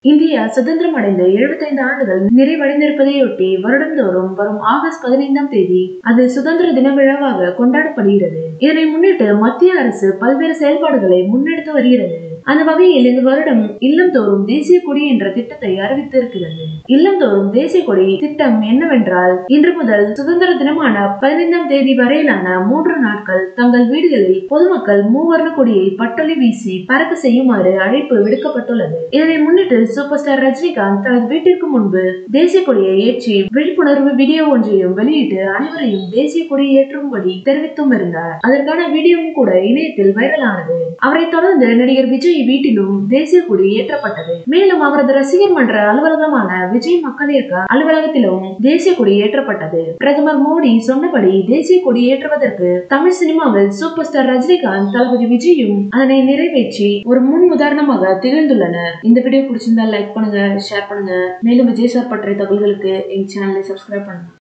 India சுதந்திரம் அடைந்து 75 ஆண்டுகள் நிறைவடைந்திருப்பதையொட்டி வருடந்தோறும் வரும் ஆகஸ்ட் பதினைந்தாம் தேதி அது சுதந்திர தின விழாவாக கொண்டாடப்படுகிறது இதனை முன்னிட்டு மத்திய அரசு பல்வேறு செயல்பாடுகளை முன்னெடுத்து வருகிறது அந்த வகையில் இந்த வருடம் இல்லந்தோறும் தேசிய கொடி என்ற திட்டத்தை அறிவித்திருக்கிறது இல்லந்தோறும் தேசிய கொடி திட்டம் என்னவென்றால் இன்று முதல் சுதந்திர தினமான பதினைந்தாம் தேதி வரையிலான மூன்று நாட்கள் தங்கள் வீடுகளில் பொதுமக்கள் மூவர்ண கொடியை பட்டொலி வீசி பறக்க செய்யுமாறு அழைப்பு விடுக்கப்பட்டுள்ளது இதனை முன்னிட்டு சூப்பர் ஸ்டார் ரஜினிகாந்த் தனது வீட்டிற்கு முன்பு தேசிய கொடியை ஏற்றி விழிப்புணர்வு வீடியோ ஒன்றையும் வெளியிட்டு அனைவரையும் தேசிய கொடி ஏற்றும்படி தெரிவித்தும் இருந்தார் அதற்கான வீடியோவும் கூட இணையத்தில் வைரலானது அவரை தொடர்ந்து நடிகர் விஜய் வீட்டிலும் தேசிய கொடி ஏற்றப்பட்டது மேலும் அவரது ரசிகர் மன்ற அலுவலகமான விஜய் மக்கள் இயக்க அலுவலகத்திலும் தேசிய கொடி ஏற்றப்பட்டது பிரதமர் மோடி சொன்னபடி தேசிய கொடி ஏற்றுவதற்கு தமிழ் சினிமாவில் சூப்பர் ஸ்டார் ரஜினிகாந்த் தளபதி விஜயும் அதனை நிறைவேற்றி ஒரு முன் உதாரணமாக திகழ்ந்துள்ளனர் இந்த வீடியோ பிடிச்சிருந்தா லைக் பண்ணுங்க ஷேர் பண்ணுங்க மேலும் விஜய் சார் பற்றிய தகவல்களுக்கு எங்க சேனலை சப்ஸ்கிரைப் பண்ணுங்க